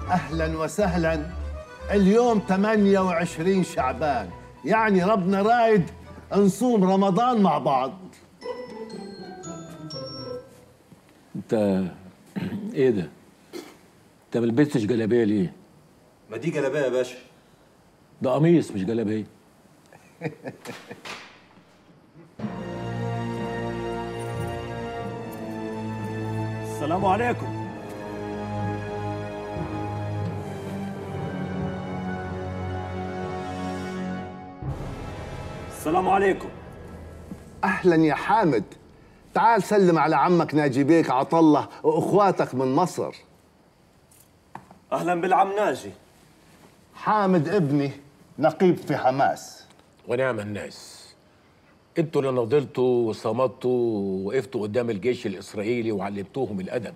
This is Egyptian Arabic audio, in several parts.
اهلا وسهلا اليوم 28 شعبان يعني ربنا رايد نصوم رمضان مع بعض انت ايه ده؟ انت ما لبستش جلابيه ليه؟ ما دي جلابيه يا باشا ده قميص مش جلابيه السلام عليكم السلام عليكم اهلا يا حامد تعال سلم على عمك ناجي بيك عطله واخواتك من مصر اهلا بالعم ناجي حامد ابني نقيب في حماس ونعم الناس انتوا اللي نضلتوا وصمدتوا ووقفتوا قدام الجيش الاسرائيلي وعلمتوهم الادب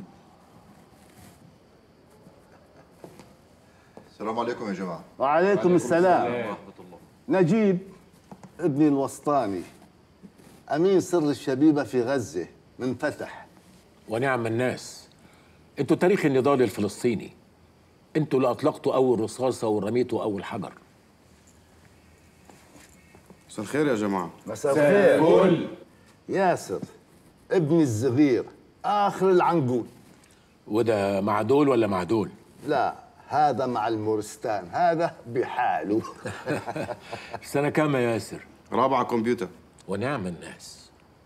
السلام عليكم يا جماعه وعليكم السلام نجيب ابني الوسطاني امين سر الشبيبه في غزه من فتح ونعم الناس انتوا تاريخ النضال الفلسطيني انتوا اللي اطلقتوا اول رصاصه ورميتوا اول حجر مساء الخير يا جماعه مساء الخير ياسر ابني الصغير اخر العنقود وده مع دول ولا مع دول لا هذا مع المورستان هذا بحاله سنه كام يا ياسر رابعه كمبيوتر ونعم الناس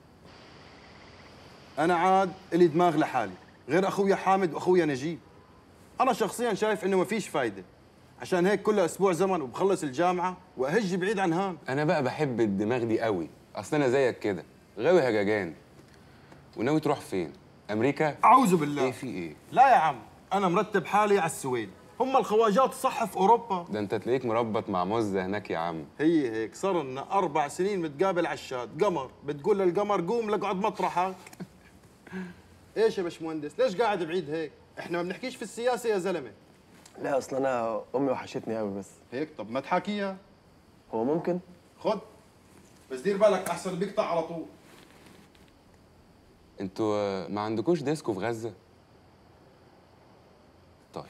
انا عاد الي دماغ لحالي غير اخويا حامد واخويا نجيب انا شخصيا شايف انه ما فيش فايده عشان هيك كل اسبوع زمن وبخلص الجامعه واهج بعيد عن هان انا بقى بحب الدماغ دي قوي اصل انا زيك كده غاوي هججان وناوي تروح فين امريكا اعوذ بالله ايه في ايه لا يا عم انا مرتب حالي على السويد هم الخواجات صح في اوروبا ده انت تلاقيك مربط مع مزه هناك يا عم هي هيك صار لنا اربع سنين متقابل على الشات قمر بتقول للقمر قوم لقعد مطرحك ايش يا باشمهندس ليش قاعد بعيد هيك احنا ما بنحكيش في السياسه يا زلمه لا اصل انا امي وحشتني قوي بس هيك طب ما تحاكيها هو ممكن خد بس دير بالك احسن بيقطع على طول انتوا آه، ما عندكوش ديسكو في غزه طيب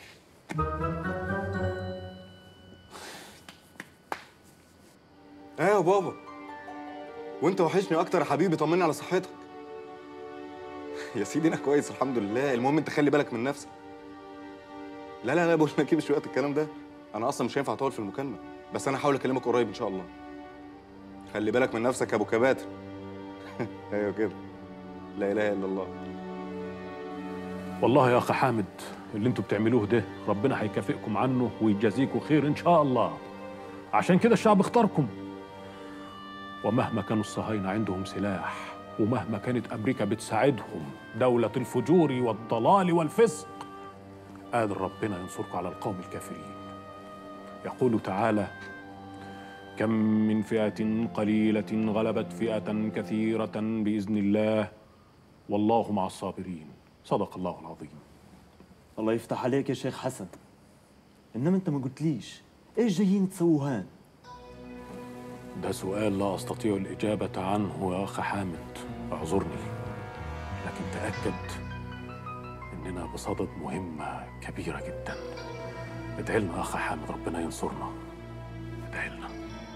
ايه يا بابا وانت وحشني اكتر يا حبيبي طمني على صحتك يا سيدي انا كويس الحمد لله المهم انت خلي بالك من نفسك لا لا لا بقول لك ايه مش وقت الكلام ده انا اصلا مش هينفع اطول في المكالمه بس انا هحاول اكلمك قريب ان شاء الله خلي بالك من نفسك يا ابو كباتر ايوه كده لا اله الا الله والله يا اخ حامد اللي انتوا بتعملوه ده ربنا هيكافئكم عنه ويجازيكم خير ان شاء الله عشان كده الشعب اختاركم ومهما كانوا الصهاينة عندهم سلاح ومهما كانت أمريكا بتساعدهم دولة الفجور والضلال والفسق قادر ربنا ينصركم على القوم الكافرين يقول تعالى كم من فئة قليلة غلبت فئة كثيرة بإذن الله والله مع الصابرين صدق الله العظيم الله يفتح عليك يا شيخ حسن انما انت ما قلتليش ايش جايين تسووا هان ده سؤال لا أستطيع الإجابة عنه يا أخ حامد اعذرني لكن تأكد إننا بصدد مهمة كبيرة جدا ادعي لنا يا أخ حامد ربنا ينصرنا ادعي لنا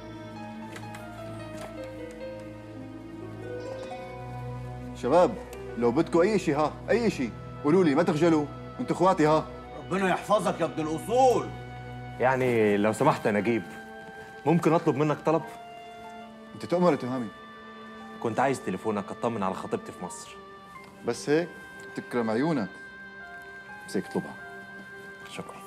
شباب لو بدكم اي شيء ها اي شيء قولوا لي ما تخجلوا انتوا اخواتي ها ربنا يحفظك يا ابن الاصول يعني لو سمحت يا نجيب ممكن اطلب منك طلب انت تؤمر يا تهامي كنت عايز تليفونك اطمن على خطيبتي في مصر بس هيك تكرم عيونك بس هيك اطلبها شكرا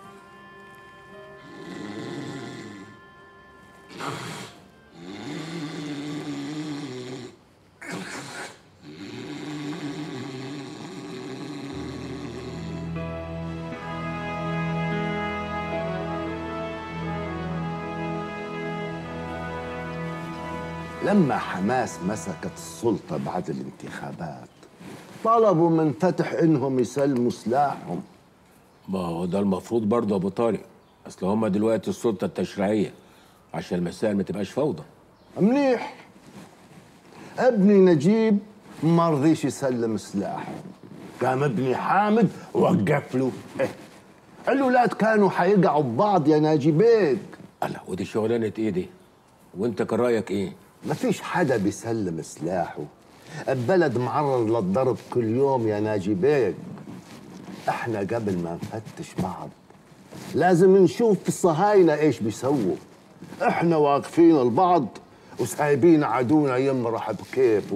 لما حماس مسكت السلطة بعد الانتخابات طلبوا من فتح انهم يسلموا سلاحهم ما هو ده المفروض برضه يا ابو طارق اصل هما دلوقتي السلطه التشريعيه عشان المسائل ما تبقاش فوضى منيح ابني نجيب ما رضيش يسلم سلاحه قام ابني حامد وقف له إيه. الولاد كانوا حيقعوا ببعض يا ناجي بيك الله ودي شغلانه ايه دي وانت كان رايك ايه ما فيش حدا بيسلم سلاحه البلد معرض للضرب كل يوم يا ناجي بيك احنا قبل ما نفتش بعض لازم نشوف الصهاينة ايش بيسووا احنا واقفين البعض وسايبين عدونا يمرح بكيفه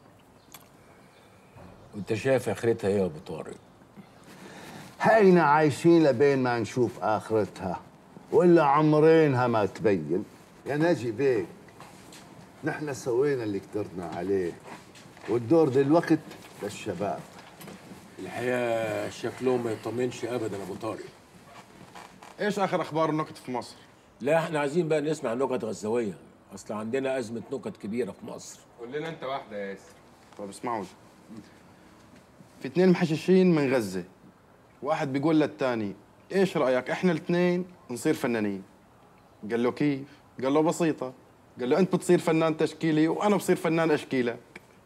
وانت شايف اخرتها ايه يا ابو طارق هينا عايشين لبين ما نشوف اخرتها ولا عمرينها ما تبين يا ناجي بيك نحن سوينا اللي قدرنا عليه والدور دلوقت للشباب الحقيقه شكلهم ما يطمنش ابدا ابو طارق ايش اخر اخبار النكت في مصر لا احنا عايزين بقى نسمع نكت غزاويه اصل عندنا ازمه نكت كبيره في مصر قول لنا انت واحده يا ياسر طب اسمعوا في اتنين محششين من غزة واحد بيقول للتاني ايش رأيك احنا الاثنين نصير فنانين قال له كيف قال له بسيطة قال له انت بتصير فنان تشكيلي وانا بصير فنان اشكيلك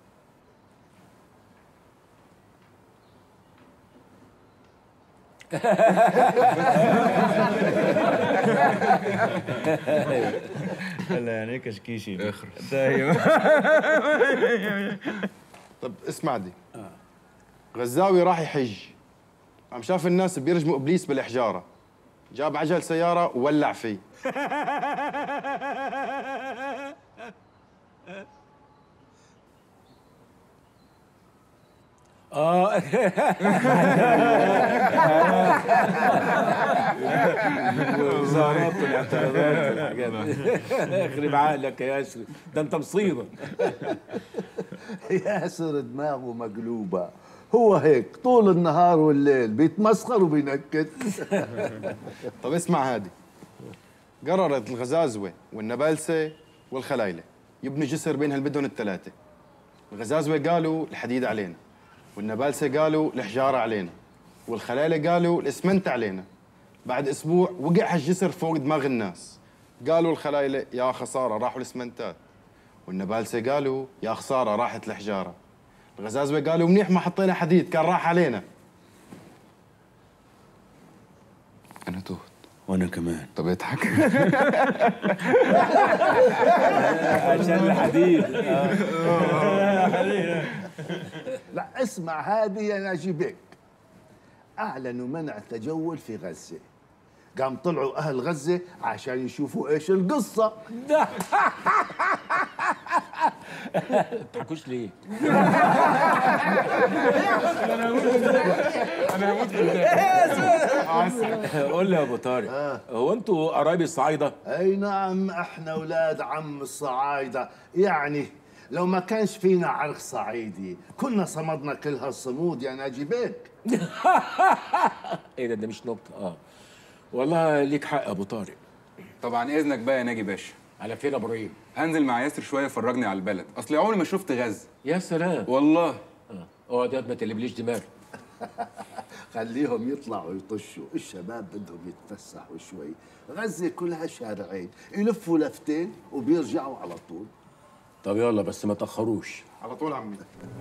هلا يعني كشكيشي اخر طب اسمع دي غزاوي راح يحج قام شاف الناس بيرجموا ابليس بالحجاره جاب عجل سياره وولع فيه اه والظاهرات والاعتراضات والحاجات يخرب عقلك يا ياسر ده انت مصيبه ياسر دماغه مقلوبة هو هيك طول النهار والليل بيتمسخر وبينكت طب اسمع هادي قررت الغزازوه والنبالسه والخلايله يبنوا جسر بين هالبدن الثلاثه الغزازوه قالوا الحديد علينا والنبالسه قالوا الحجاره علينا والخلايله قالوا الاسمنت علينا بعد اسبوع وقع هالجسر فوق دماغ الناس قالوا الخلايله يا خساره راحوا الاسمنتات والنبالسه قالوا يا خساره راحت الحجاره الغزازوه قالوا منيح ما حطينا حديد كان راح علينا انا تهت وانا كمان طب اضحك عشان الحديد لا اسمع هذه يا ناجي بيك اعلنوا منع التجول في غزه قام طلعوا اهل غزه عشان يشوفوا ايش القصه تضحكوش ليه؟ قول لي يا ابو طارق هو انتوا قرايب الصعايده؟ اي نعم احنا اولاد عم الصعايده يعني لو ما كانش فينا عرق صعيدي كنا صمدنا كل هالصمود يا ناجي بيك ايه ده ده مش نكته اه والله ليك حق يا ابو طارق طبعا اذنك بقى يا ناجي باشا على فين يا ابراهيم؟ هنزل مع ياسر شويه يفرجني على البلد اصل عمري ما شفت غزه يا سلام والله اه اقعد يا ما تقلبليش دماغي خليهم يطلعوا يطشوا الشباب بدهم يتفسحوا شوي غزة كلها شارعين يلفوا لفتين وبيرجعوا على طول طب يلا بس ما تاخروش على طول عمي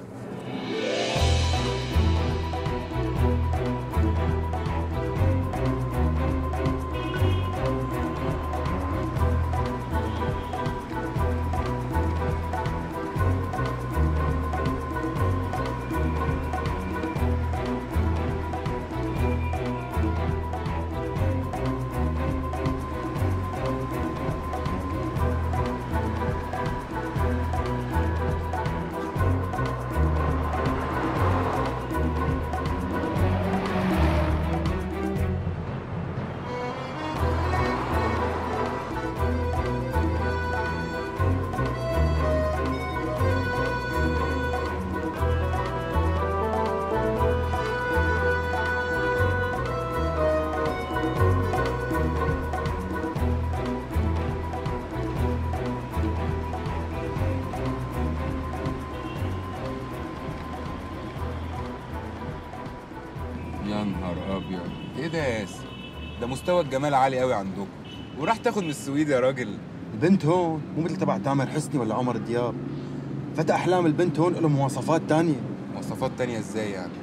يا نهار ابيض ايه ده يا ياسر ده مستوى الجمال عالي قوي عندكم وراح تاخد من السويد يا راجل البنت هون مو مثل تبع تامر حسني ولا عمر دياب فتى احلام البنت هون له مواصفات تانية مواصفات تانية ازاي يعني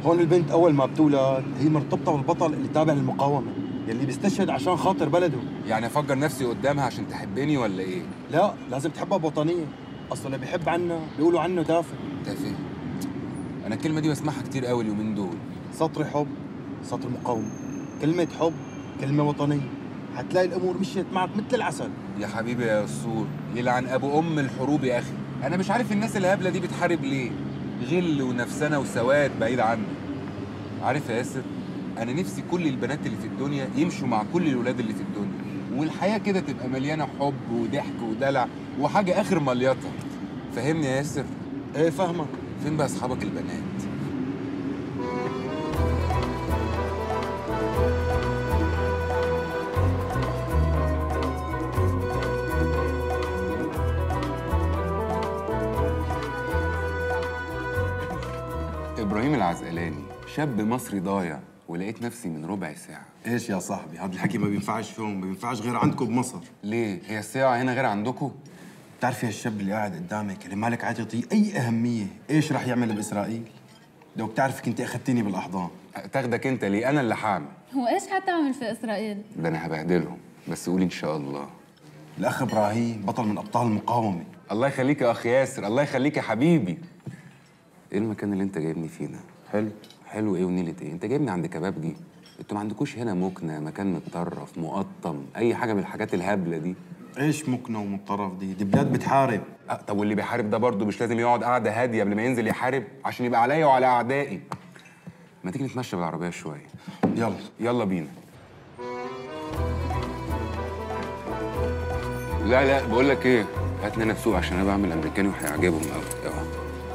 هون البنت اول ما بتولد هي مرتبطه بالبطل اللي تابع للمقاومه يلي بيستشهد عشان خاطر بلده يعني افجر نفسي قدامها عشان تحبني ولا ايه لا لازم تحبها بوطنيه اصلا اللي بيحب عنا بيقولوا عنه تافه تافه انا الكلمه دي بسمعها كتير قوي اليومين دول سطر حب سطر مقاومه كلمه حب كلمه وطنيه حتلاقي الامور مشيت معك مثل العسل يا حبيبي يا اسطور يلعن ابو ام الحروب يا اخي انا مش عارف الناس الهبله دي بتحارب ليه غل ونفسنه وسواد بعيد عني عارف يا ياسر انا نفسي كل البنات اللي في الدنيا يمشوا مع كل الولاد اللي في الدنيا والحياه كده تبقى مليانه حب وضحك ودلع وحاجه اخر مليطه فهمني يا ياسر ايه فاهمك فين بقى اصحابك البنات ابراهيم العزقلاني شاب مصري ضايع ولقيت نفسي من ربع ساعه ايش يا صاحبي هذا الحكي ما بينفعش فيهم ما بينفعش غير عندكم بمصر ليه هي الساعه هنا غير عندكم بتعرفي هالشاب اللي قاعد قدامك اللي مالك عاد تعطيه اي اهميه ايش رح يعمل باسرائيل لو بتعرفي كنت اخذتني بالاحضان تاخدك انت ليه انا اللي هعمل هو ايش حتعمل في اسرائيل؟ ده انا هبهدلهم بس قولي ان شاء الله الاخ ابراهيم بطل من ابطال المقاومه الله يخليك يا اخ ياسر الله يخليك يا حبيبي ايه المكان اللي انت جايبني فيه ده حلو حلو ايه ونيله ايه انت جايبني عند كبابجي انتوا ما عندكوش هنا مكنه مكان متطرف مقطم اي حاجه من الحاجات الهبله دي ايش مكنه ومتطرف دي دي بلاد بتحارب أه طب واللي بيحارب ده برضه مش لازم يقعد قعده هاديه قبل ما ينزل يحارب عشان يبقى عليا وعلى اعدائي ما تيجي نتمشى بالعربيه شويه يلا يلا بينا لا لا بقول لك ايه هاتني انا بسوق عشان انا بعمل امريكاني وهيعجبهم قوي يلا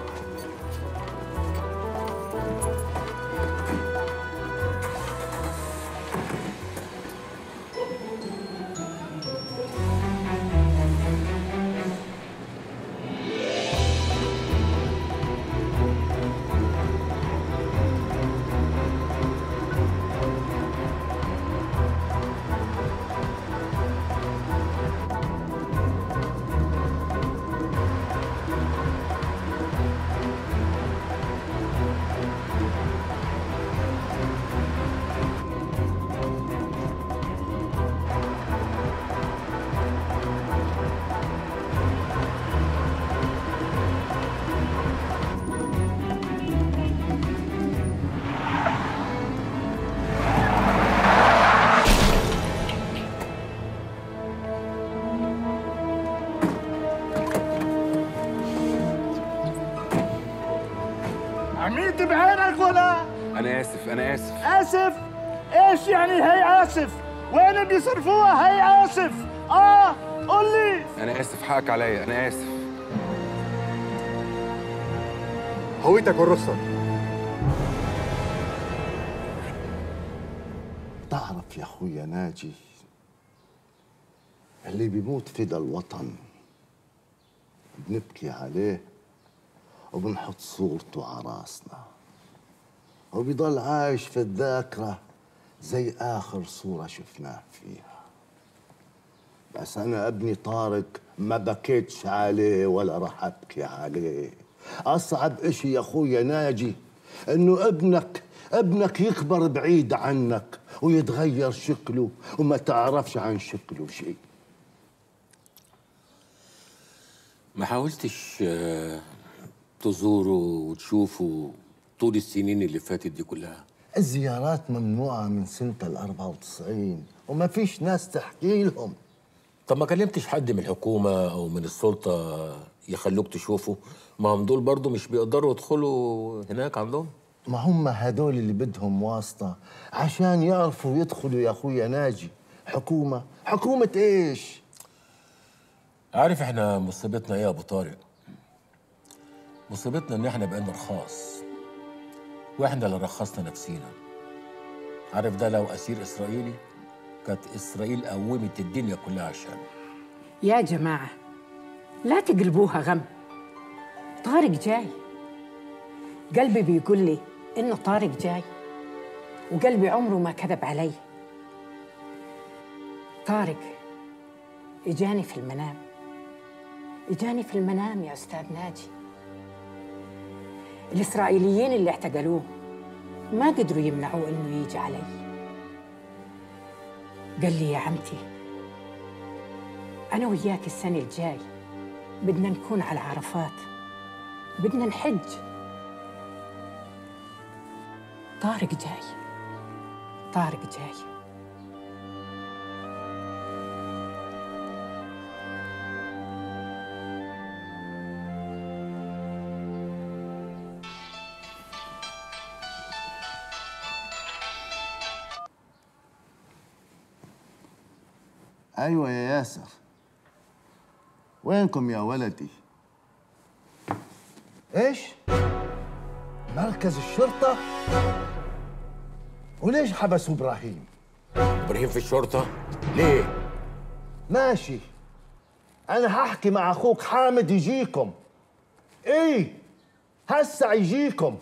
عميت بعينك ولا انا اسف انا اسف اسف ايش يعني هي اسف وين بيصرفوها هي اسف اه قول لي انا اسف حقك عليا انا اسف هويتك والرصة تعرف يا اخويا ناجي اللي بيموت فدا الوطن بنبكي عليه وبنحط صورته على راسنا وبيضل عايش في الذاكرة زي آخر صورة شفناه فيها بس أنا ابني طارق ما بكيتش عليه ولا راح أبكي عليه أصعب إشي يا أخويا ناجي إنه ابنك ابنك يكبر بعيد عنك ويتغير شكله وما تعرفش عن شكله شيء ما حاولتش آه، تزوره وتشوفه طول السنين اللي فاتت دي كلها الزيارات ممنوعة من سنة ال 94 وما فيش ناس تحكي لهم طب ما كلمتش حد من الحكومة أو من السلطة يخلوك تشوفه ما هم دول برضو مش بيقدروا يدخلوا هناك عندهم ما هم هدول اللي بدهم واسطة عشان يعرفوا يدخلوا يا أخويا ناجي حكومة حكومة إيش؟ عارف احنا مصيبتنا ايه يا ابو طارق مصيبتنا ان احنا بقينا رخاص واحنا اللي رخصنا نفسينا عارف ده لو اسير اسرائيلي كانت اسرائيل قومت الدنيا كلها عشانه يا جماعة لا تقلبوها غم طارق جاي قلبي بيقول لي إنه طارق جاي وقلبي عمره ما كذب علي طارق إجاني في المنام إجاني في المنام يا أستاذ ناجي الإسرائيليين اللي اعتقلوه ما قدروا يمنعوه انه يجي علي قال لي يا عمتي انا وياك السنه الجاي بدنا نكون على عرفات بدنا نحج طارق جاي طارق جاي ايوه يا ياسر وينكم يا ولدي ايش مركز الشرطه وليش حبسوا ابراهيم ابراهيم في الشرطه ليه ماشي انا هحكي مع اخوك حامد يجيكم ايه هسا يجيكم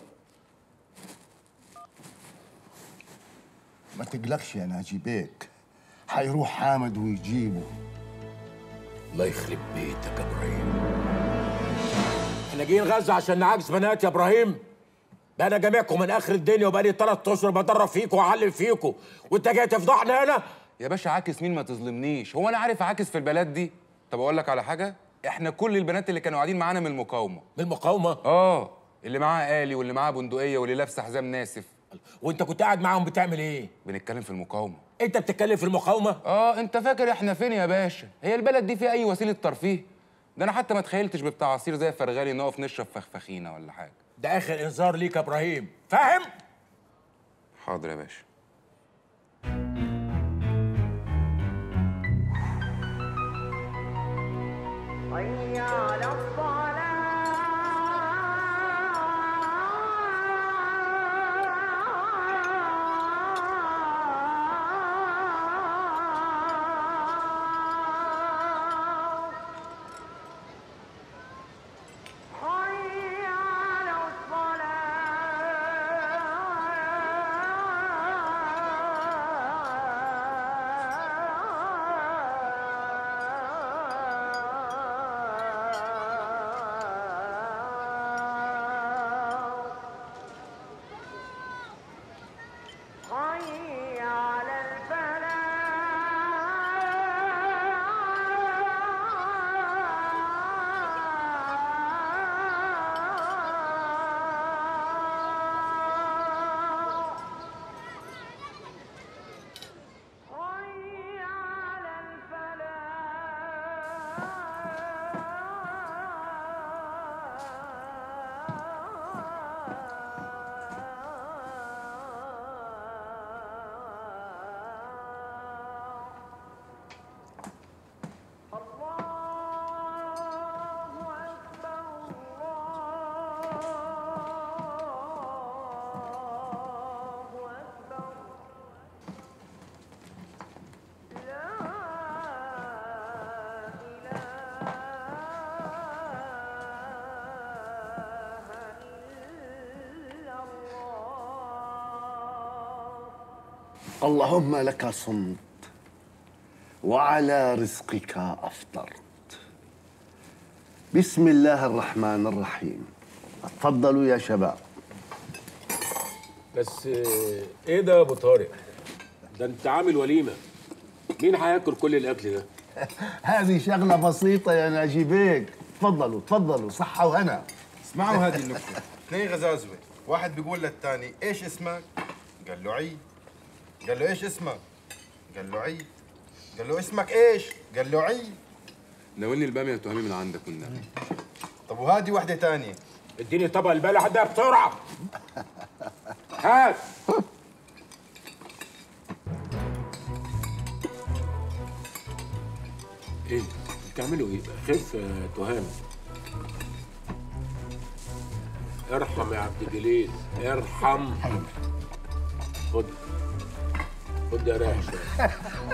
ما تقلقش يا ناجي بيك حيروح حامد ويجيبه الله يخرب بيتك يا ابراهيم احنا جايين غزه عشان نعاكس بنات يا ابراهيم ده انا جامعكم من اخر الدنيا وبقالي ثلاث اشهر بدرب فيكم واعلم فيكم وانت جاي تفضحنا هنا يا باشا عاكس مين ما تظلمنيش هو انا عارف عاكس في البلد دي طب اقول لك على حاجه احنا كل البنات اللي كانوا قاعدين معانا من المقاومه من المقاومه اه اللي معاه آلي واللي معاه بندقيه واللي لابسه حزام ناسف وانت كنت قاعد معاهم بتعمل ايه بنتكلم في المقاومه انت بتتكلم في المقاومه اه انت فاكر احنا فين يا باشا هي البلد دي فيها اي وسيله ترفيه ده انا حتى ما تخيلتش بتاع عصير زي فرغالي نقف نشرب فخفخينه ولا حاجه ده اخر انذار ليك يا ابراهيم فاهم حاضر يا باشا حي على حي على الفلاح حي على اللهم لك صمت وعلى رزقك افطرت بسم الله الرحمن الرحيم تفضلوا يا شباب بس آه، ايه ده يا ابو طارق ده انت عامل وليمه مين هياكل كل الاكل ده هذه شغلة بسيطة يا ناجي بيك تفضلوا تفضلوا صحة وهنا اسمعوا هذه النكتة اثنين غزازوة واحد بيقول للثاني ايش اسمك؟ قال له عيد قال له ايش اسمك؟ قال له عيد قال له اسمك ايش؟ قال له عيد ناولني الباميه وتهمي من عندك والنبي طب وهذه واحدة ثانية اديني طبق البلح ده بسرعه هات ايه بتعملوا ايه خف يا تهام ارحم يا عبد الجليل ارحم خد خد يا رايح شويه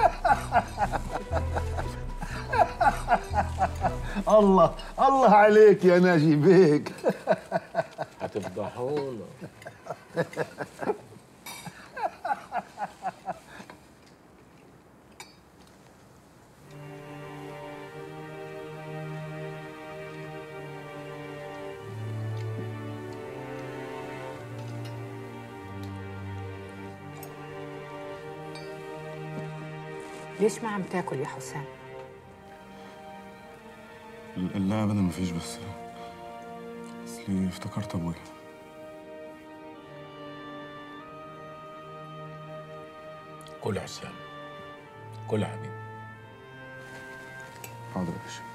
الله الله عليك يا ناجي بيك هتفضحونا ليش ما عم تاكل يا حسام لا لا ابدا مفيش بس اصلي افتكرت ابويا كل يا حسام كل يا حبيبي حاضر يا باشا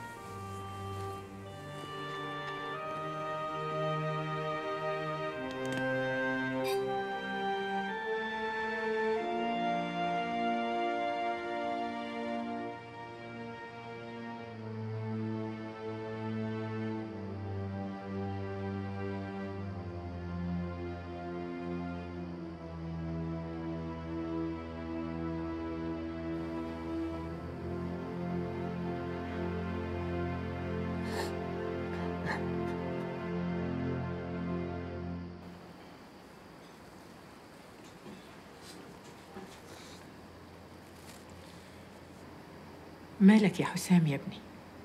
مالك يا حسام يا ابني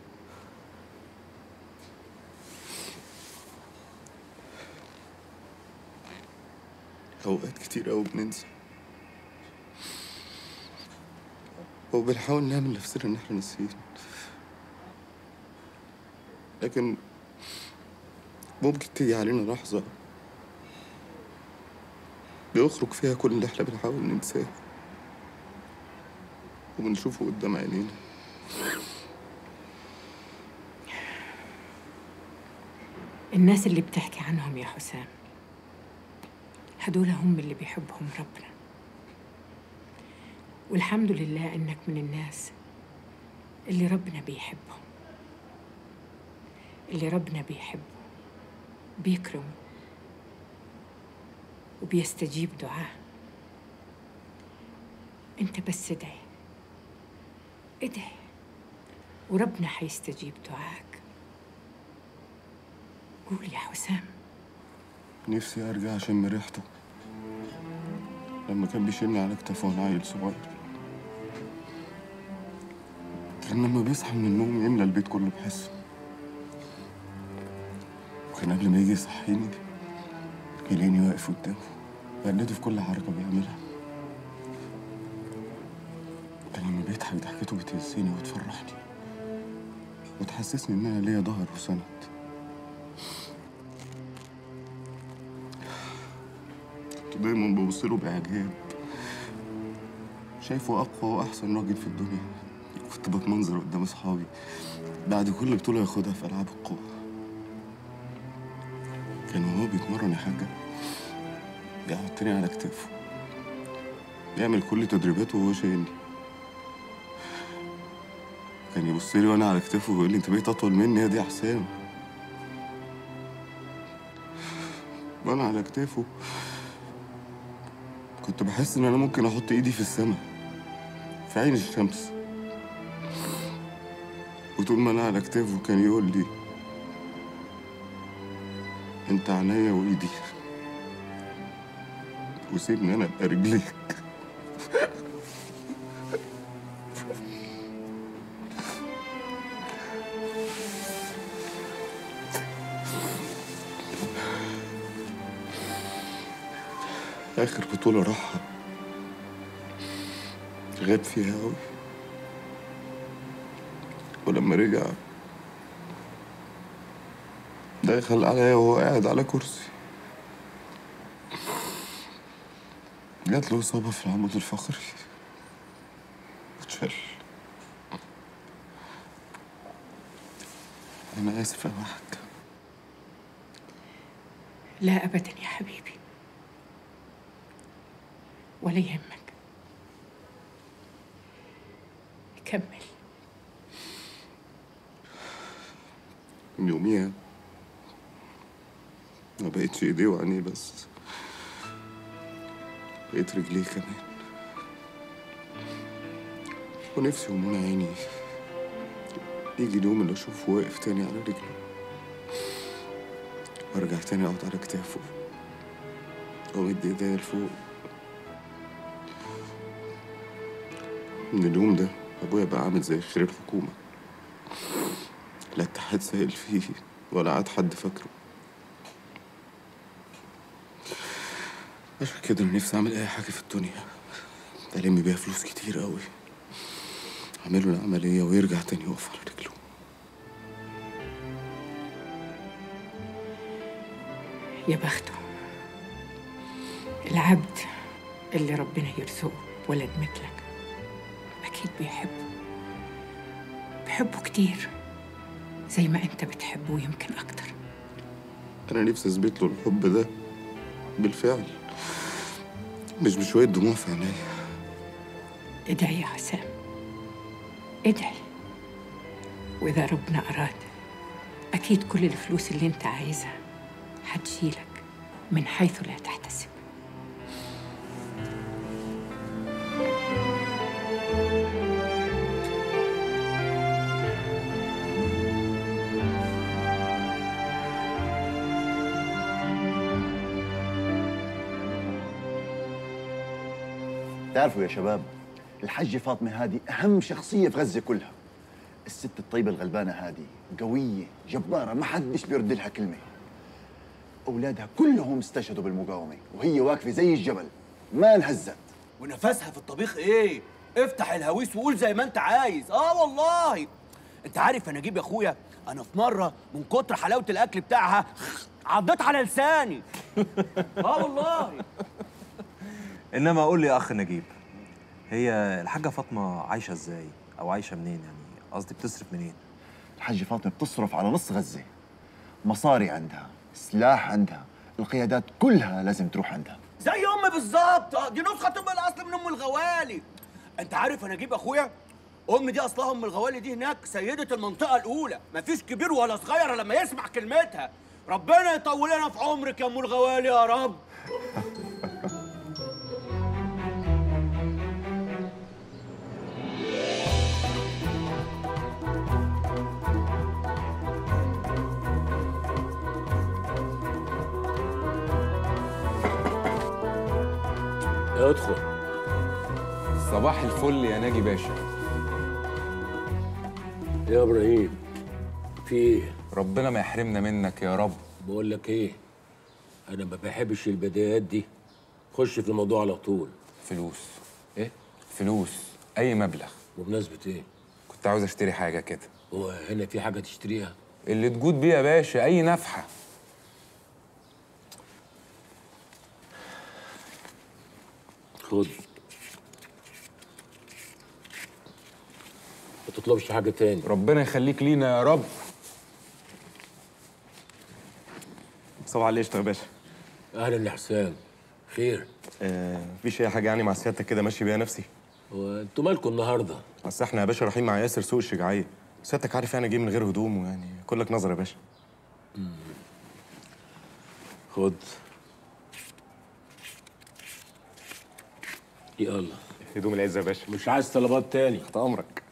أوقات كتير أوي بننسى وبنحاول نعمل نفسنا إن إحنا ناسيين لكن ممكن تيجي علينا لحظة بيخرج فيها كل اللي إحنا بنحاول ننساه وبنشوفه قدام عينينا الناس اللي بتحكي عنهم يا حسام هدول هم اللي بيحبهم ربنا والحمد لله انك من الناس اللي ربنا بيحبهم اللي ربنا بيحبه بيكرمه وبيستجيب دعاه انت بس ادعي ادعي وربنا حيستجيب دعاك قول يا حسام نفسي أرجع أشم ريحته لما كان بيشيلني على كتافه وأنا عيل صغير كان لما بيصحى من النوم يملى البيت كله بحس وكان قبل ما يجي يصحيني يلاقيني واقف قدامه بقلده في كل حركة بيعملها كان لما بيضحك ضحكته بتهزني وتفرحني وتحسسني إن أنا ليا ظهر وسند كنت دايما ببص له بإعجاب شايفه أقوى وأحسن راجل في الدنيا كنت بتمنظر قدام أصحابي بعد كل بطولة ياخدها في ألعاب القوى كان وهو بيتمرن يا حاجة بيحطني على كتافه بيعمل كل تدريباته وهو شايلني كان يبص لي وانا على كتافه ويقول لي انت بقيت اطول مني يا دي يا حسام وانا على كتافه كنت بحس ان انا ممكن احط ايدي في السماء في عين الشمس وطول ما انا على كتافه كان يقول لي انت عينيا وايدي وسيبني انا ابقى رجليك آخر بطولة راحها غاب فيها أوي ولما رجع دخل عليا وهو قاعد على كرسي جات له إصابة في العمود الفقري اتشل أنا آسف أوي يا حاج لا ابدا يا حبيبي ولا يهمك كمل من يوميها ما بقتش ايديه وعينيه بس بقيت رجليه كمان ونفسي ومنى عيني يجي اليوم اللي اشوفه واقف تاني على رجله وارجع تاني اقعد على كتافه وامد ايديا لفوق من اليوم ده ابويا بقى عامل زي خير الحكومه لا اتحاد سائل فيه ولا عاد حد فاكره عشان كده انا نفسي اعمل اي حاجه في الدنيا الم بيها فلوس كتير قوي اعمله العملية ويرجع تاني يقف على رجله يا بخته العبد اللي ربنا يرزقه ولد مثلك أكيد بيحبه بحبه كتير زي ما أنت بتحبه يمكن أكتر أنا نفسي أثبت له الحب ده بالفعل مش بشوية دموع في عينيا ادعي يا حسام ادعي وإذا ربنا أراد أكيد كل الفلوس اللي أنت عايزها هتجيلك من حيث لا تحتسب تعرفوا يا شباب الحجة فاطمة هذه أهم شخصية في غزة كلها الست الطيبة الغلبانة هذه قوية جبارة ما حدش بيرد لها كلمة أولادها كلهم استشهدوا بالمقاومة وهي واقفة زي الجبل ما انهزت ونفسها في الطبيخ ايه افتح الهويس وقول زي ما انت عايز اه والله انت عارف يا نجيب يا اخويا انا في مره من كتر حلاوه الاكل بتاعها عضيت على لساني اه والله انما قول لي يا اخ نجيب هي الحاجه فاطمه عايشه ازاي او عايشه منين يعني قصدي بتصرف منين الحجة فاطمة بتصرف على نص غزة مصاري عندها سلاح عندها القيادات كلها لازم تروح عندها زي امي بالظبط آه، دي نسخه تبقى الاصل من ام الغوالي انت عارف يا نجيب يا اخويا امي دي اصلها ام الغوالي دي هناك سيده المنطقه الاولى مفيش كبير ولا صغير لما يسمع كلمتها ربنا يطول لنا في عمرك يا ام الغوالي يا رب ادخل صباح الفل يا ناجي باشا يا ابراهيم في ايه ربنا ما يحرمنا منك يا رب بقول لك ايه انا ما بحبش البدايات دي خش في الموضوع على طول فلوس ايه فلوس اي مبلغ بمناسبه ايه كنت عاوز اشتري حاجه كده هو هنا في حاجه تشتريها اللي تجود بيه يا باشا اي نفحه خد ما تطلبش حاجه تاني ربنا يخليك لينا يا رب صباح على القشطه يا باشا اهلا يا حسام خير آه مفيش اي حاجه يعني مع سيادتك كده ماشي بيها نفسي وانتوا مالكم النهارده بس احنا يا باشا رايحين مع ياسر سوق الشجاعيه سيادتك عارف يعني جاي من غير هدوم ويعني كلك نظر يا باشا خد يلا هدوم العزه يا باشا مش عايز طلبات تاني تحت امرك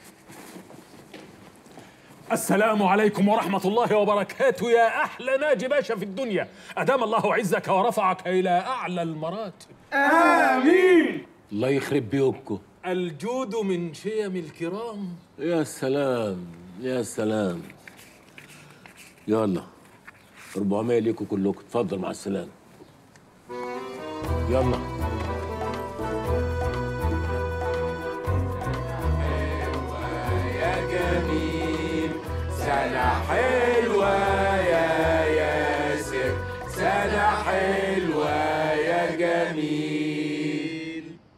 السلام عليكم ورحمة الله وبركاته يا أحلى ناجي باشا في الدنيا أدام الله عزك ورفعك إلى أعلى المراتب آمين الله يخرب بيوتكم الجود من شيم الكرام يا سلام يا سلام يلا 400 ليكم كلكم اتفضل مع السلامة يلا يا جميل سنة حلوة يا ياسر سنة حلوة يا جميل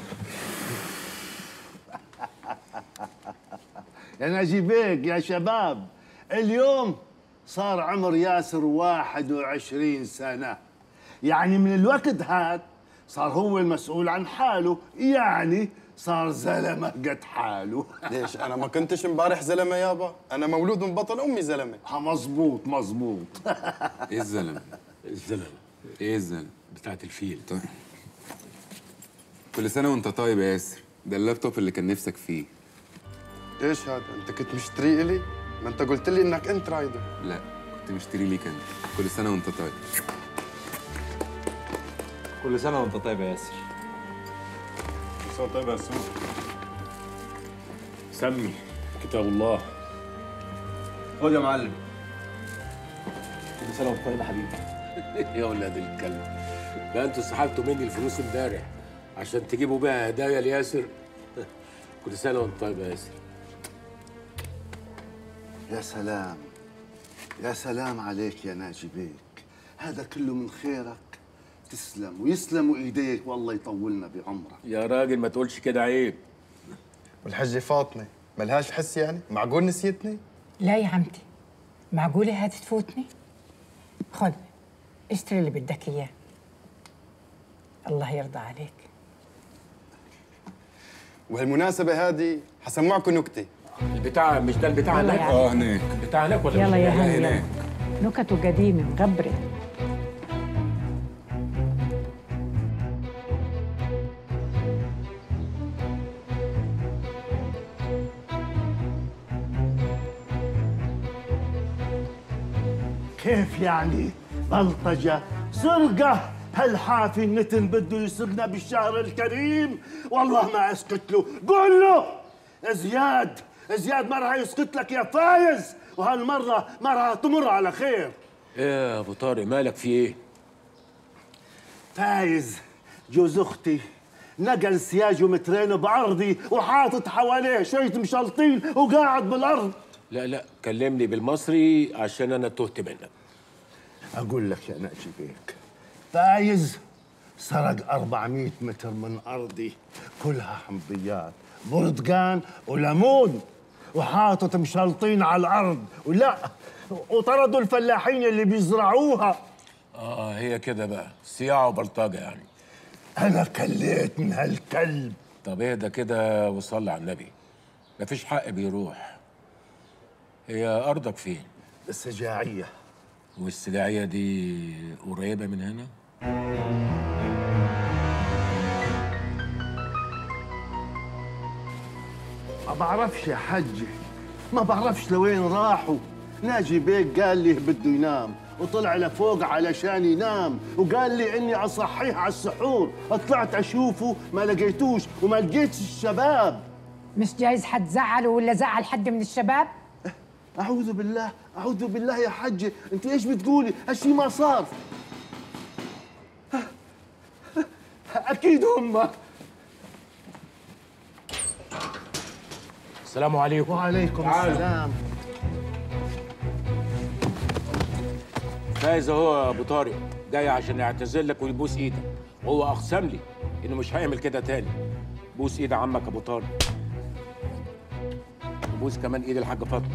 يا نجيبيك يا شباب اليوم صار عمر ياسر 21 سنة يعني من الوقت هاد صار هو المسؤول عن حاله يعني صار زلمة قد حاله ليش انا ما كنتش امبارح زلمه يابا انا مولود من بطن امي زلمه ها مزبوط مزبوط ايه الزلمه الزلمة ايه الزلمه بتاعت الفيل طيب كل سنه وانت طيب يا ياسر ده اللابتوب اللي كان نفسك فيه ايش هذا انت كنت مشتريه لي ما انت قلت لي انك انت رايده لا كنت مشتري ليك انت كل سنه وانت طيب كل سنه وانت طيب يا ياسر كل سنه طيب يا سوق سمي كتاب الله خد يا معلم كل سنه وانت طيب يا حبيبي يا ولاد الكلب ده انتوا سحبتوا مني الفلوس امبارح عشان تجيبوا بيها هدايا لياسر كل سنه وانت طيب يا ياسر يا سلام يا سلام عليك يا ناجي بيك هذا كله من خيرك تسلم ويسلموا ايديك والله يطولنا بعمرك يا راجل ما تقولش كده عيب والحجة فاطمة ملهاش حس يعني؟ معقول نسيتني؟ لا يا عمتي معقولة هذه تفوتني؟ خذ اشتري اللي بدك اياه الله يرضى عليك وهالمناسبة هذه حسمعكم نكتة البتاع مش ده البتاع يلا هناك يا عم. اه هناك البتاع هناك ولا يلا مش يا هناك؟ هاني يلا نكت قديمة مغبرة كيف يعني بلطجة سرقة هالحافي النتن بده يسرقنا بالشهر الكريم والله ما اسكت له قول له زياد زياد ما راح يسكت لك يا فايز وهالمرة ما راح تمر على خير ايه يا ابو طارق مالك في ايه فايز جوز اختي نقل سياجه مترين بعرضي وحاطط حواليه شوية مشلطين وقاعد بالارض لا لا كلمني بالمصري عشان انا تهت منك اقول لك يا ناجي بيك فايز سرق 400 متر من ارضي كلها حمضيات برتقان وليمون وحاطط مشلطين على الارض ولا وطردوا الفلاحين اللي بيزرعوها اه هي كده بقى صياعه وبلطجه يعني انا كليت من هالكلب طب اهدى كده وصلي على النبي مفيش حق بيروح هي ارضك فين السجاعيه والسجاعيه دي قريبه من هنا ما بعرفش يا حجي ما بعرفش لوين راحوا ناجي بيك قال لي بده ينام وطلع لفوق علشان ينام وقال لي اني اصحيه على السحور طلعت اشوفه ما لقيتوش وما لقيتش الشباب مش جايز حد زعله ولا زعل حد من الشباب اعوذ بالله اعوذ بالله يا حجي انت ايش بتقولي هالشي ما صار اكيد هم السلام عليكم وعليكم تعالوا. السلام فايز اهو يا ابو طارق جاي عشان يعتذر لك ويبوس ايدك وهو اقسم لي انه مش هيعمل كده تاني بوس ايد عمك ابو طارق وبوس كمان ايد الحاجه فاطمه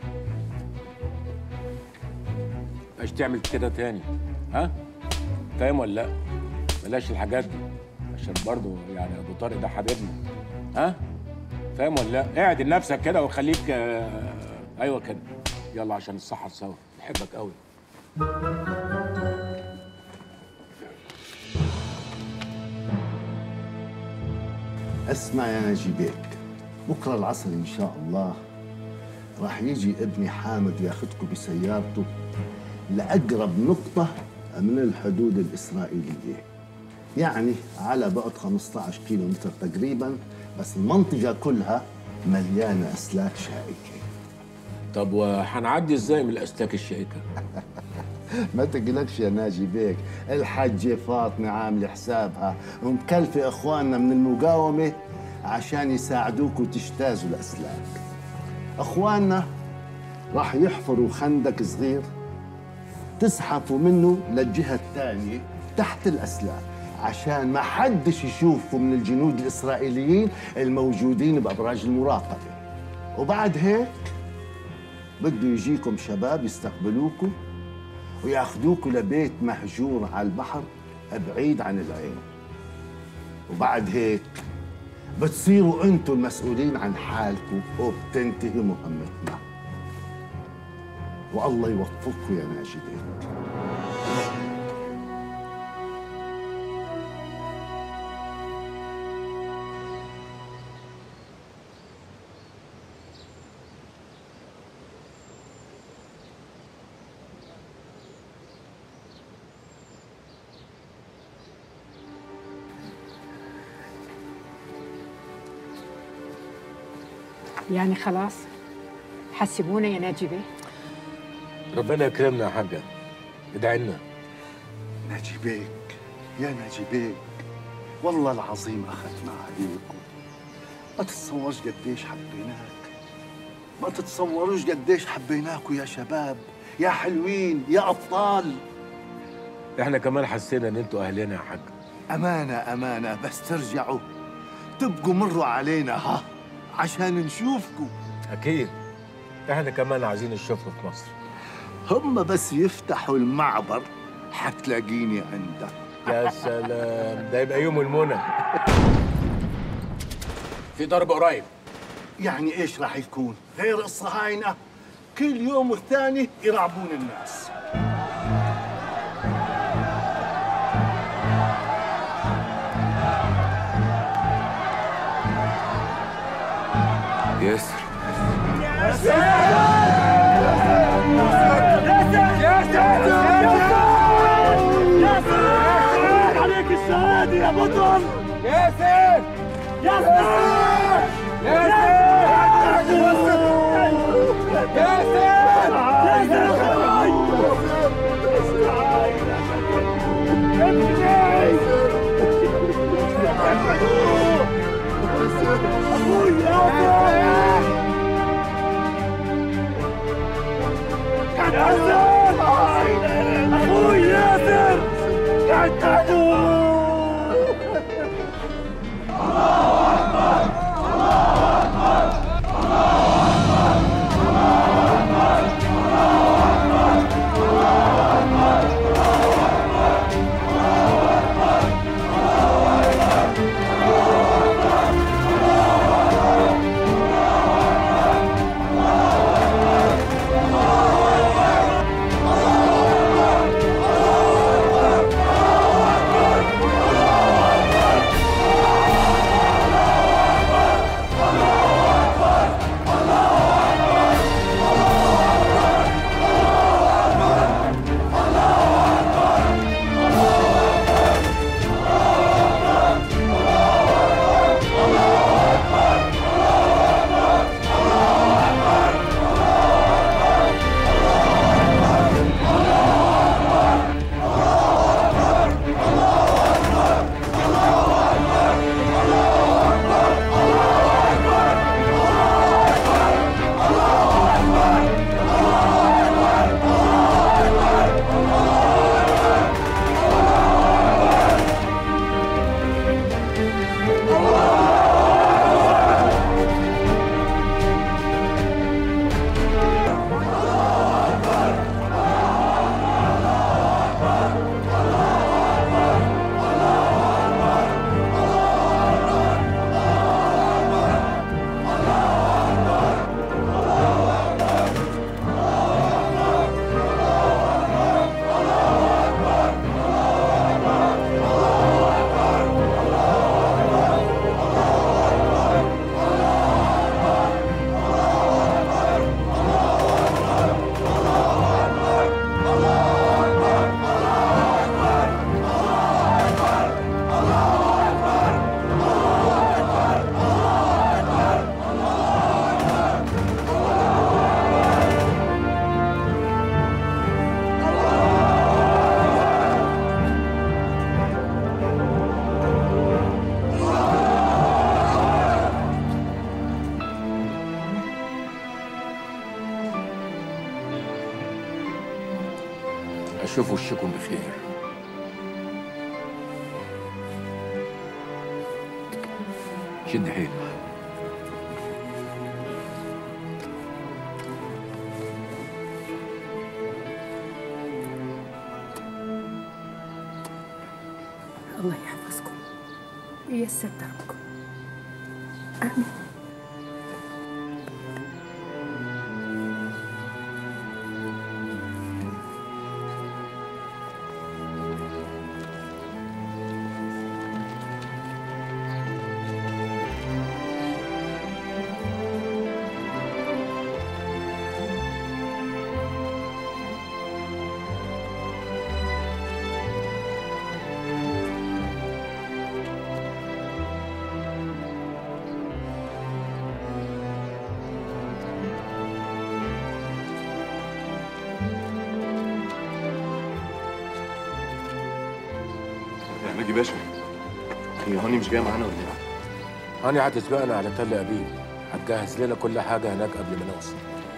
مش تعمل كده تاني ها فاهم ولا لا بلاش الحاجات دي عشان برضه يعني ابو طارق ده حبيبنا ها فاهم ولا لا اعدل نفسك كده وخليك آه، ايوه كده يلا عشان الصحه سوا بحبك قوي اسمع يا ناجي بيك بكره العصر ان شاء الله راح يجي ابني حامد وياخذكم بسيارته لاقرب نقطه من الحدود الاسرائيليه يعني على بعد 15 كيلو متر تقريبا بس المنطقه كلها مليانه اسلاك شائكه طب وهنعدي ازاي من الاسلاك الشائكه ما تقلقش يا ناجي بيك الحجة فاطمة عاملة حسابها ومكلفة إخواننا من المقاومة عشان يساعدوكوا تجتازوا الأسلاك إخواننا راح يحفروا خندق صغير تزحفوا منه للجهة الثانية تحت الأسلاك عشان ما حدش يشوفوا من الجنود الإسرائيليين الموجودين بأبراج المراقبة وبعد هيك بده يجيكم شباب يستقبلوكوا وياخذوكوا لبيت مهجور على البحر بعيد عن العين وبعد هيك بتصيروا انتوا المسؤولين عن حالكم وبتنتهي مهمتنا والله يوفقكم يا ناجدين يعني خلاص حسبونا يا ناجي بيه ربنا يكرمنا يا حاجه ادعي لنا ناجي بيك يا ناجي بيك والله العظيم أخذنا عليكم ما تتصورش قديش حبيناك ما تتصوروش قديش حبيناكوا يا شباب يا حلوين يا أبطال احنا كمان حسينا ان انتوا اهلنا يا حاج أمانة أمانة بس ترجعوا تبقوا مروا علينا ها عشان نشوفكوا اكيد احنا كمان عايزين نشوفكم في مصر هم بس يفتحوا المعبر حتلاقيني عندك يا سلام ده يبقى يوم المنى في ضرب قريب يعني ايش راح يكون غير الصهاينة كل يوم والثاني يرعبون الناس ياسر عليك الشهادة يا بطل ياسر ياسر اخوي ياسر قتلوه اشوف وشكم بخير شد حيلك الله يحفظكم وييسر دربكم آمين يا ناجي باشا هي هاني مش جايه معانا ولا ايه؟ هاني هتسبقنا على تل ابيب هتجهز لنا كل حاجه هناك قبل ما نوصل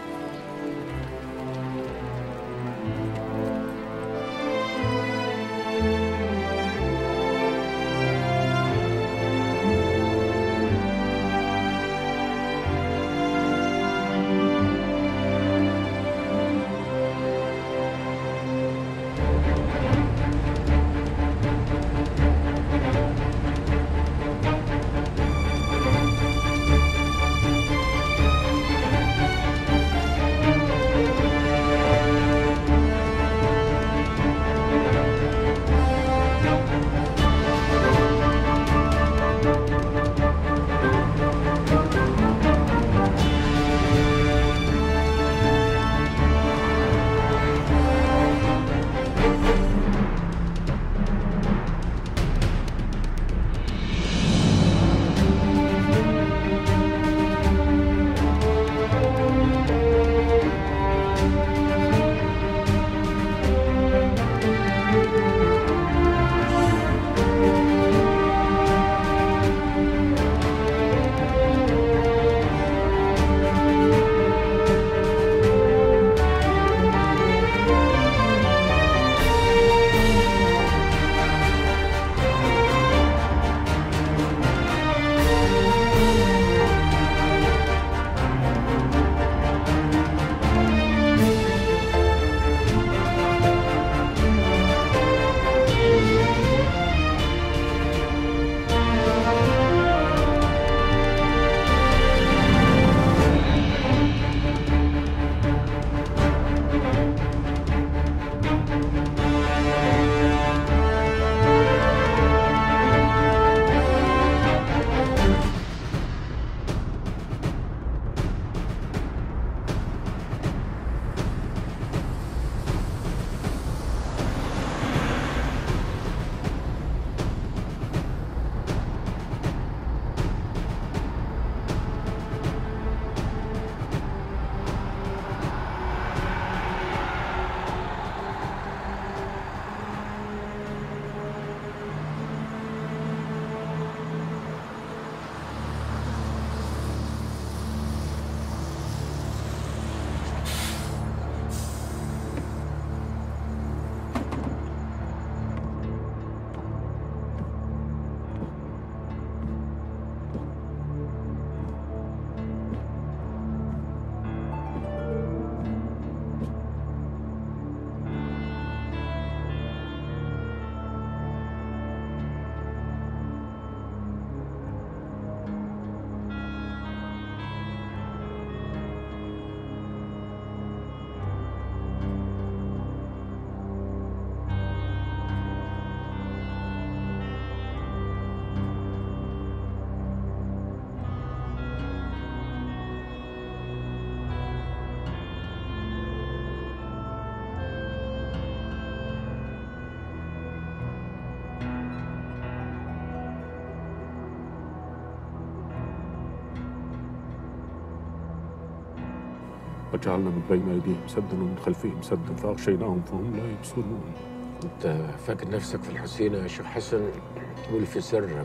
وجعلنا من بين ايديهم سدا ومن خلفهم سدا فاغشيناهم فهم لا يبصرون انت فاكر نفسك في الحسين يا شيخ حسن قول في سرك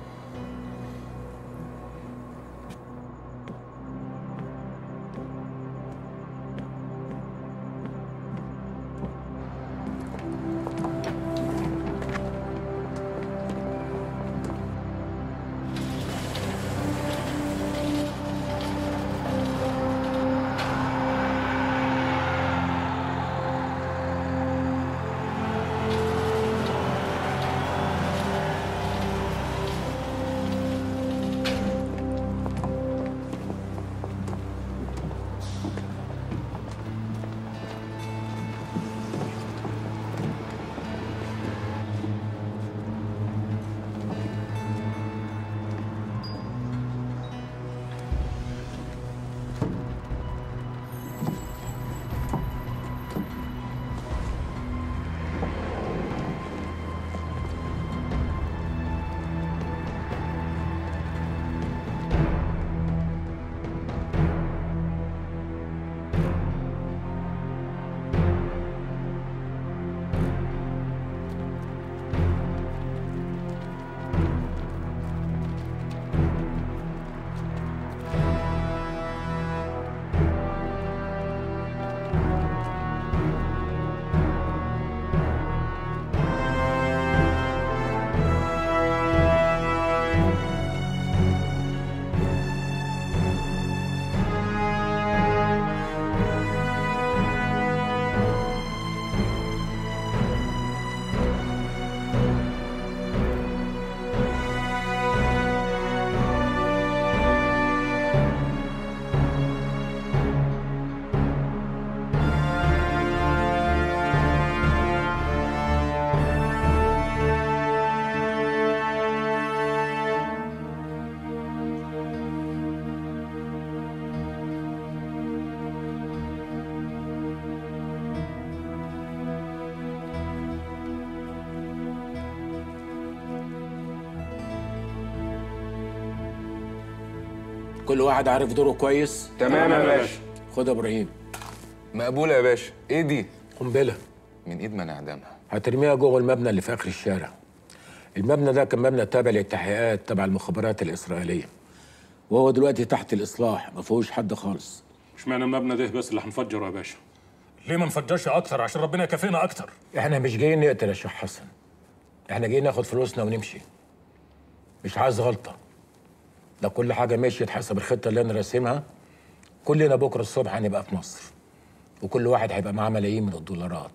كل واحد عارف دوره كويس تمام يا باشا. خد يا ابراهيم مقبولة يا باشا ايه دي؟ قنبله من ايد من اعدامها هترميها جوه المبنى اللي في اخر الشارع المبنى ده كان مبنى تابع للتحقيقات تبع المخابرات الاسرائيليه وهو دلوقتي تحت الاصلاح ما فيهوش حد خالص اشمعنى المبنى ده بس اللي هنفجره يا باشا ليه ما نفجرش اكتر عشان ربنا يكافئنا اكتر احنا مش جايين نقتل يا شيخ حسن احنا جايين ناخد فلوسنا ونمشي مش عايز غلطه لو كل حاجه مشيت حسب الخطه اللي انا راسمها كلنا بكره الصبح هنبقى في مصر وكل واحد هيبقى معاه ملايين من الدولارات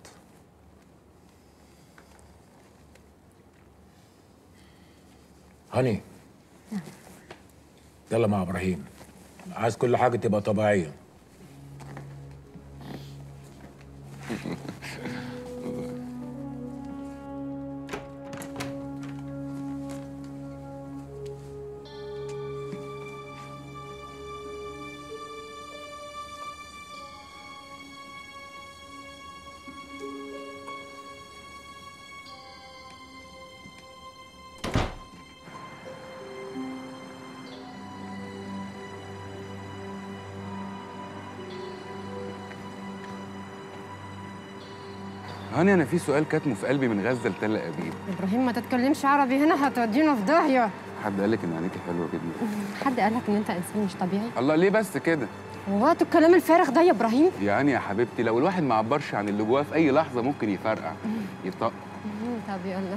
هاني يلا مع ابراهيم عايز كل حاجه تبقى طبيعيه هاني انا في سؤال كاتمه في قلبي من غزه لتل ابيب ابراهيم ما تتكلمش عربي هنا هتودينا في داهيه حد قال لك ان عينيكي حلوه جدا حد قالك ان انت انسان مش طبيعي الله ليه بس كده ووقت الكلام الفارغ ده يا ابراهيم يعني يا حبيبتي لو الواحد ما عبرش عن اللي جواه في اي لحظه ممكن يفرقع يطق مم، طب يلا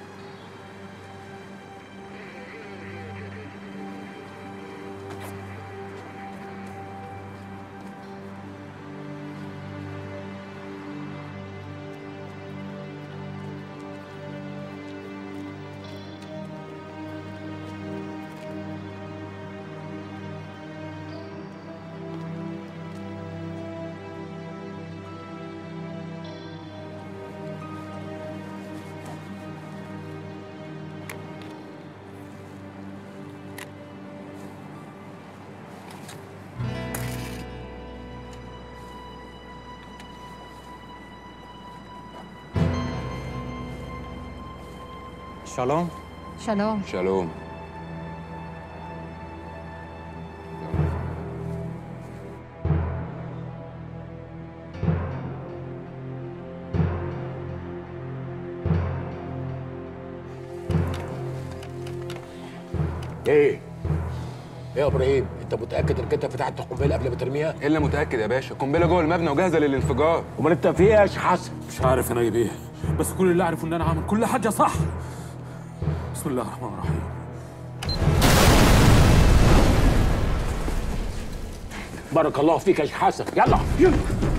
شالوم شالوم شالوم ايه ايه يا ابراهيم انت متاكد انك انت فتحت القنبله قبل ما ترميها الا متاكد يا باشا قنبله جوه المبنى وجاهزه للانفجار امال انت في ايه يا شيخ حسن مش عارف انا ايه بس كل اللي اعرفه ان انا عامل كل حاجه صح بسم الله الرحمن الرحيم بارك الله فيك يا شيخ حسن يلا يلا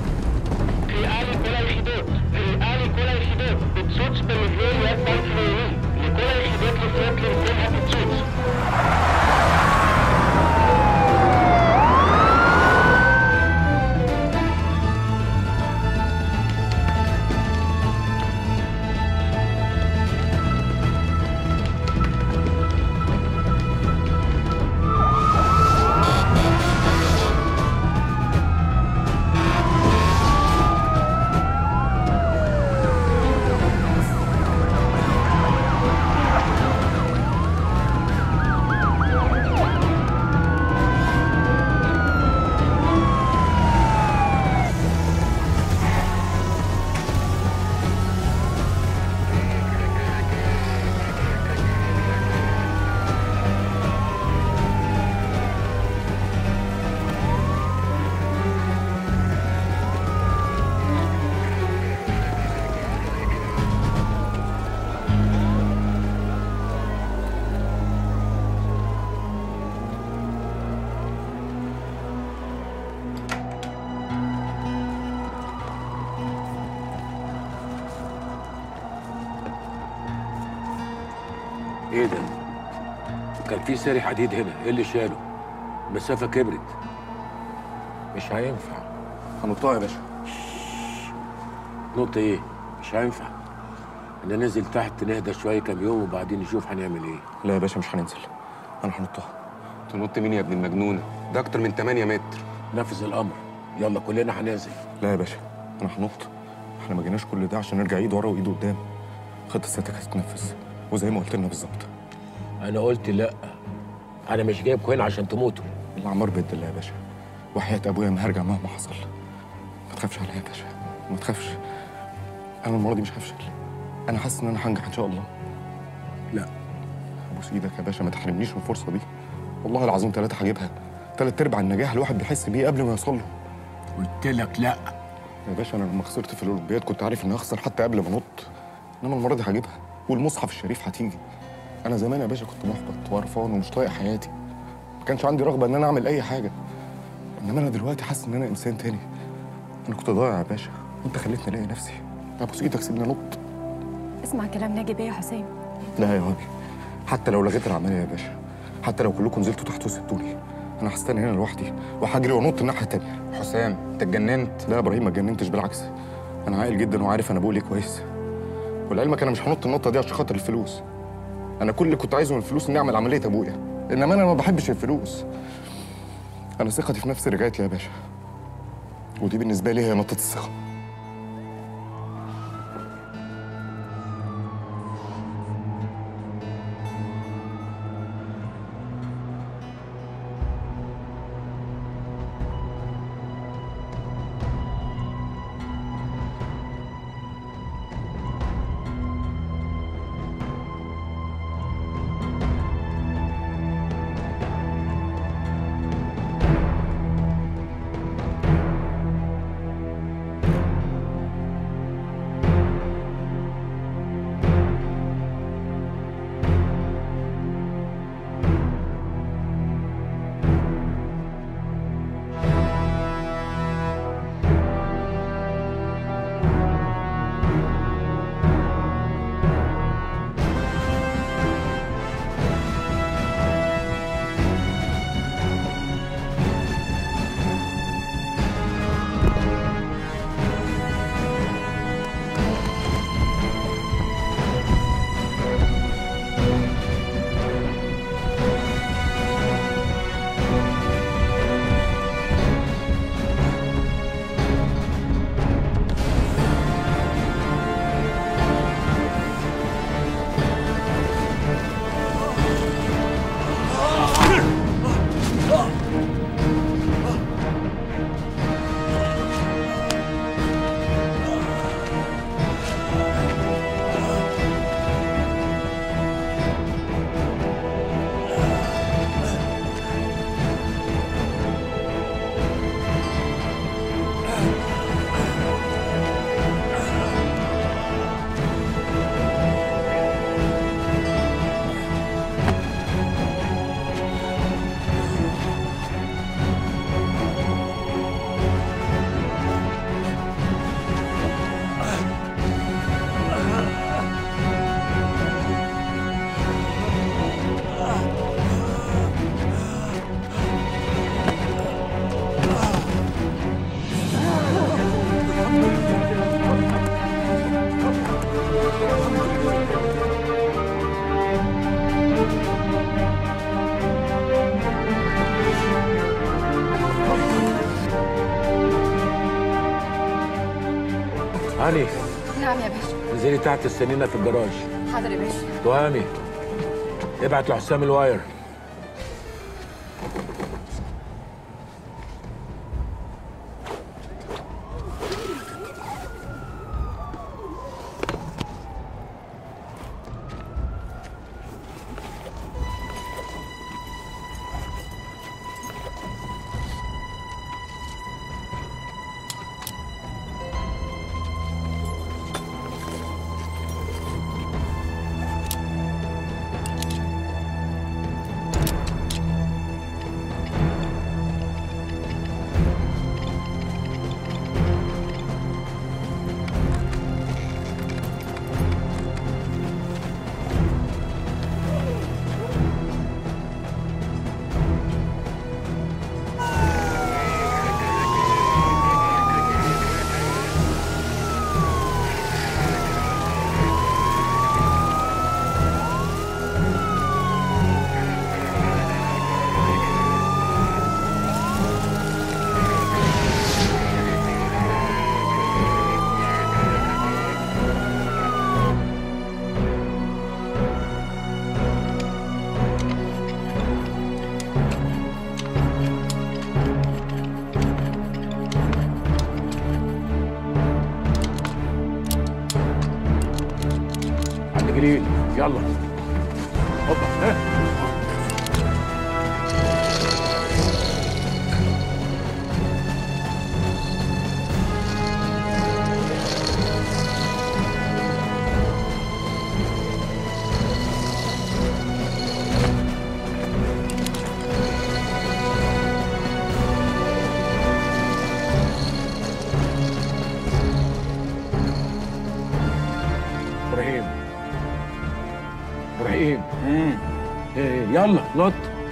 ايه ده كان في ساري حديد هنا ايه اللي شاله المسافه كبرت مش هينفع هنطها يا باشا نقطة ايه مش هينفع انا ننزل تحت نهدى شويه كام يوم وبعدين نشوف هنعمل ايه لا يا باشا مش هننزل انا هنطها تنط مين يا ابن المجنونه ده اكتر من 8 متر نفذ الامر يلا كلنا هننزل لا يا باشا انا هنط احنا ما جيناش كل ده عشان نرجع ايد ورا وايد قدام خطه سيادتك هتتنفذ وزي ما قلت لنا بالظبط انا قلت لا انا مش جايبكم هنا عشان تموتوا العمار بيد الله يا باشا وحياة ابويا ما هرجع مهما حصل ما تخافش عليا يا باشا ما تخافش انا المره دي مش هفشل انا حاسس ان انا هنجح ان شاء الله لا ابوس ايدك يا باشا ما تحرمنيش من الفرصه دي والله العظيم ثلاثه هجيبها ثلاث ارباع النجاح الواحد بيحس بيه قبل ما يوصل له قلت لك لا يا باشا انا لما خسرت في الاولمبياد كنت عارف اني هخسر حتى قبل ما انط انما المره دي هجيبها والمصحف الشريف هتيجي انا زمان يا باشا كنت محبط وقرفان ومش طايق حياتي ما كانش عندي رغبه ان انا اعمل اي حاجه انما انا دلوقتي حاسس ان انا انسان تاني انا كنت ضايع يا باشا وانت خليتني الاقي نفسي ابوس ايدك سيبني انط اسمع كلام ناجي بيه يا حسام لا يا وابي حتى لو لغيت العمليه يا باشا حتى لو كلكم نزلتوا تحت وسبتوني انا هستنى هنا لوحدي وهجري وانط الناحيه التانيه حسام انت اتجننت لا يا ابراهيم ما اتجننتش بالعكس انا عاقل جدا وعارف انا بقول ايه كويس ولعلمك انا مش هنط النطه دي عشان خاطر الفلوس انا كل اللي كنت عايزه من الفلوس اني اعمل عمليه ابويا انما انا ما بحبش الفلوس انا ثقتي في نفسي رجعت لي يا باشا ودي بالنسبه لي هي نقطه الثقه هاني نعم يا باشا انزلي تحت السنينة في الجراج حاضر يا باشا تهامي ابعت لحسام الواير يلا هوبا ها ابراهيم ابراهيم ايه يلا نط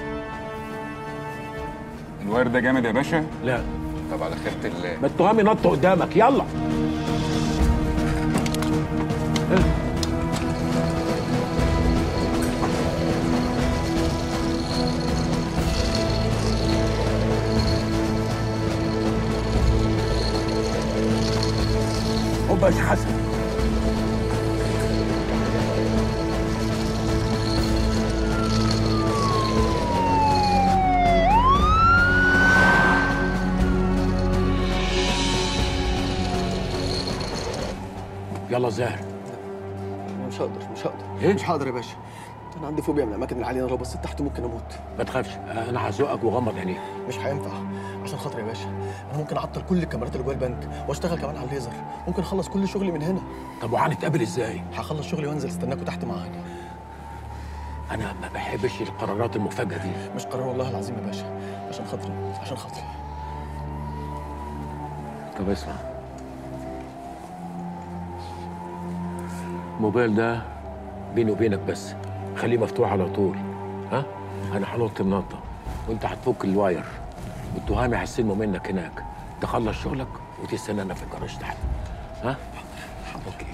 الواير ده جامد يا باشا لا طب على خيرة الله ما التهامي نط قدامك يلا هوبا يا حسن يلا زاهر مش هقدر مش هقدر إيه؟ مش هقدر يا باشا انا عندي فوبيا من الاماكن العاليه انا لو بصيت تحت ممكن اموت ما تخافش انا هزقك وغمض عينيك مش هينفع عشان خاطر يا باشا انا ممكن اعطل كل الكاميرات اللي جوه البنك واشتغل كمان على الليزر ممكن اخلص كل شغلي من هنا طب وهنتقابل ازاي هخلص شغلي وانزل استناكوا تحت معاك انا ما بحبش القرارات المفاجئه دي مش قرار والله العظيم يا باشا عشان خاطري عشان خاطري طب اسمع الموبايل ده بيني وبينك بس خليه مفتوح على طول ها انا هنط النطه وانت هتفك الواير والتهامي هيستلموا منك هناك تخلص شغلك وتستنانا في الجراج تحت ها اوكي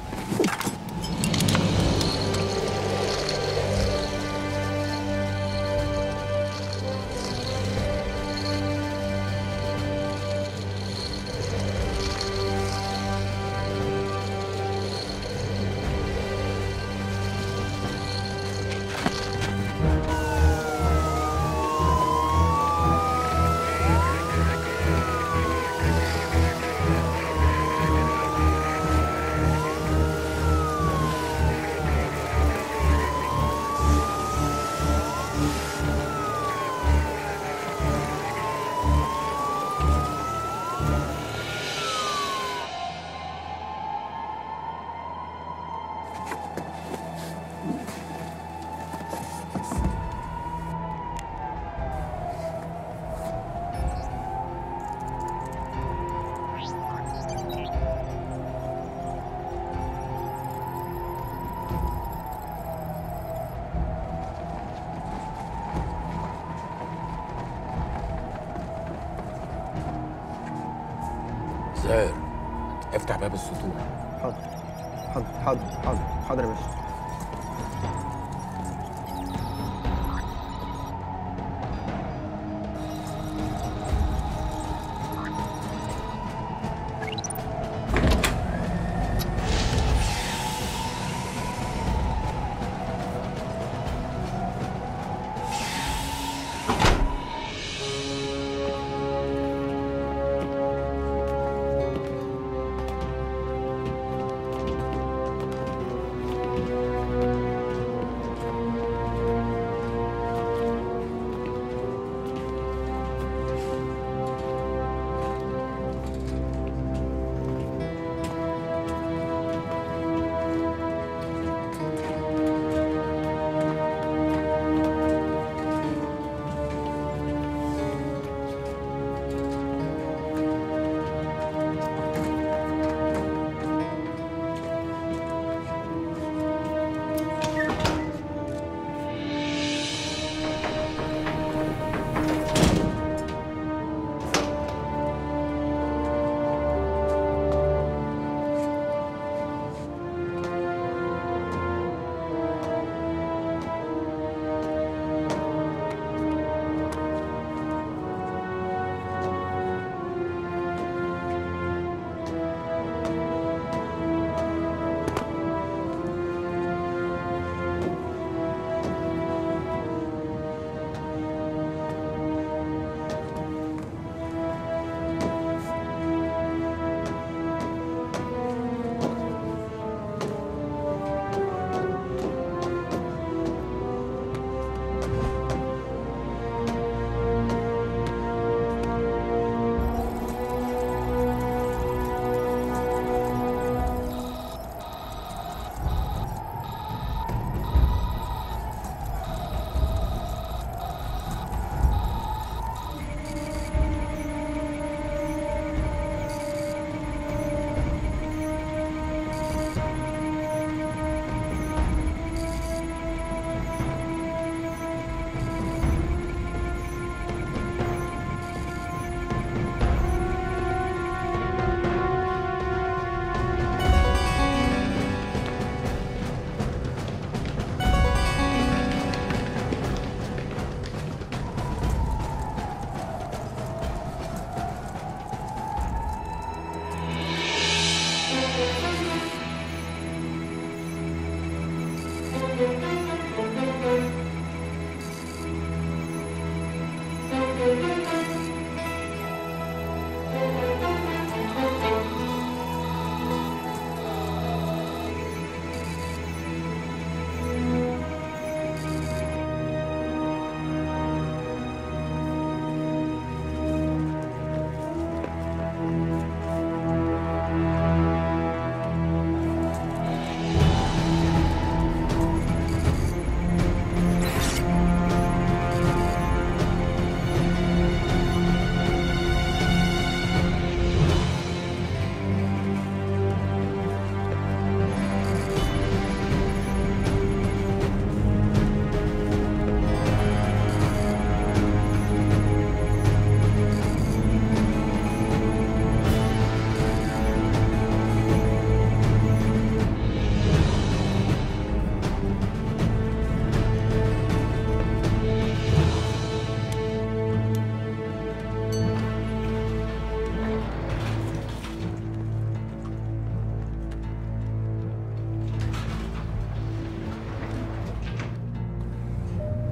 زاهر افتح باب السطوح حاضر حاضر حاضر حاضر حاضر يا باشا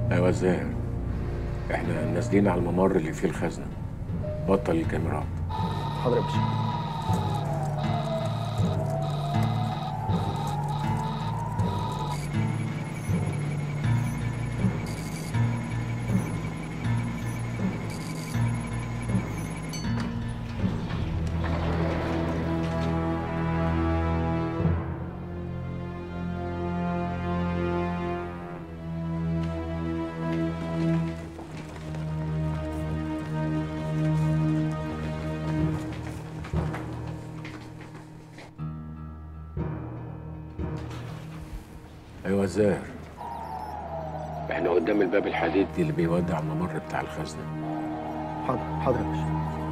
ايوه الزاهر احنا نازلين على الممر اللي فيه الخزنه بطل الكاميرات حاضر يا باشا ايوه الزاهر احنا قدام الباب الحديدي اللي بيودي على الممر بتاع الخزنه حاضر حاضر يا باشا